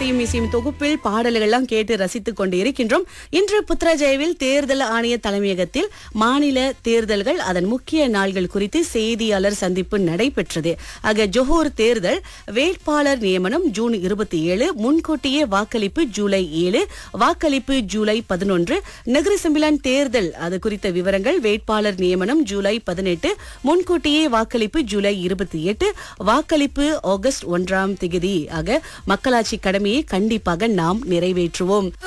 இசையும் இசையும் தொகுப்பில் பாடல்கள்லாம் கேட்டு ரசித்துக் கொண்டு இருக்கின்றோம் இன்று புத்ராஜயவில் தேர்தல் ஆணைய தலைமையகத்தில் மாநில தேர்தல்கள் அதன் முக்கிய நாள்கள் குறித்து செய்தியாளர் சந்திப்பு நடைபெற்றது ஆக ஜொஹூர் தேர்தல் வேட்பாளர் நியமனம் ஜூன் இருபத்தி ஏழு முன்கூட்டியே வாக்களிப்பு ஜூலை ஏழு வாக்களிப்பு ஜூலை பதினொன்று நகர செம்பிலான் தேர்தல் அது குறித்த விவரங்கள் வேட்பாளர் நியமனம் ஜூலை பதினெட்டு முன்கூட்டியே வாக்களிப்பு ஜூலை இருபத்தி எட்டு வாக்களிப்பு ஆகஸ்ட் ஒன்றாம் திகதி ஆக மக்களாட்சி கடமையை கண்டிப்பாக நாம் நிறைவேற்றுவோம்